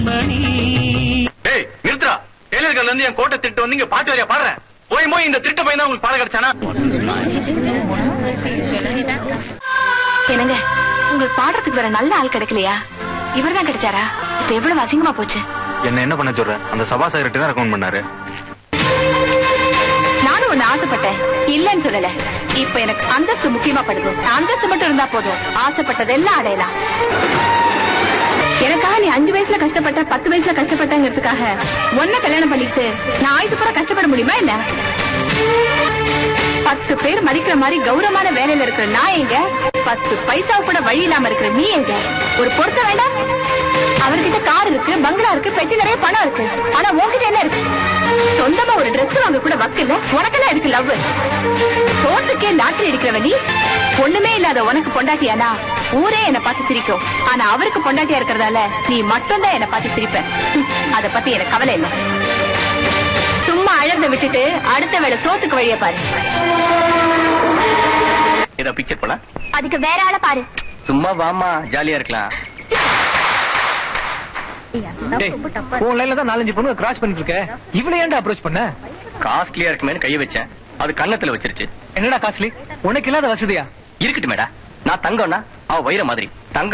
டேய் நிறுத்துறா டெய்லர்கள் இருந்து என் கோட்டை திட்டு வந்து இங்க பாட்டு வரையா பாடுறேன் போய் போய் இந்த திருட்டு பையன் தான் உங்களுக்கு பாடம் கிடைச்சானா என்னங்க உங்களுக்கு பாடுறதுக்கு வேற நல்ல ஆள் கிடைக்கலையா இவர்தான் கிடைச்சாரா இப்ப எவ்வளவு அசிங்கமா போச்சு என்ன என்ன பண்ண சொல்ற அந்த சபா சார்கிட்ட தான் ரெக்கமெண்ட் பண்ணாரு நானும் ஒண்ணு ஆசைப்பட்டேன் இல்லன்னு சொல்லல இப்ப எனக்கு அந்தஸ்து முக்கியமா படுது அந்தஸ்து மட்டும் இருந்தா போதும் ஆசைப்பட்டதெல்லாம் அடையலாம் எனக்காக நீ அஞ்சு வயசுல கஷ்டப்பட்ட பத்து வயசுல கஷ்டப்பட்டங்கிறதுக்காக ஒன்ன கல்யாணம் பண்ணிட்டு நான் ஆயுசு பூரா கஷ்டப்பட முடியுமா என்ன பத்து பேர் மதிக்கிற மாதிரி கௌரவமான வேலையில இருக்கிற நான் எங்க பத்து பைசா கூட வழி இல்லாம இருக்கிற நீ எங்க ஒரு பொருத்த வேண்டாம் அவர்கிட்ட கார் இருக்கு பங்களா இருக்கு பெட்டி நிறைய பணம் இருக்கு ஆனா உன்கிட்ட என்ன இருக்கு சொந்தமா ஒரு Dress வாங்க கூட வக்கில்ல உனக்கெல்லாம் இருக்கு லவ் சோத்துக்கே லாட்டரி அடிக்கிறவ நீ ஒண்ணுமே இல்லாத உனக்கு பொண்டாட்டியானா ஊரே என்ன பார்த்து சிரிக்கும் ஆனா அவருக்கு பொண்டாட்டியா இருக்கிறதால நீ மட்டும்தான் என்ன பார்த்து சிரிப்ப ஹம், அத பத்தி எனக்கு கவலை இல்ல சும்மா அழறத விட்டுட்டு அடுத்த வேளை சோத்துக்கு வழிய பாரு ஏதோ பிக்சர் போல அதுக்கு வேற ஆள பாரு சும்மா வாமா ஜாலியா இருக்கலாம் உன் லைன்ல தான் நாலஞ்சு பொண்ணு கிராஸ் பண்ணிட்டு இருக்க இவ்வளவு ஏன்டா அப்ரோச் பண்ண காஸ்ட்லியா இருக்குமேனு கைய வச்சேன் அது கன்னத்துல வச்சிருச்சு என்னடா காஸ்ட்லி உனக்கு இல்லாத வசதியா இருக்கட்டும் மேடா நான் தங்கம்னா அவ வைர மாதிரி தங்க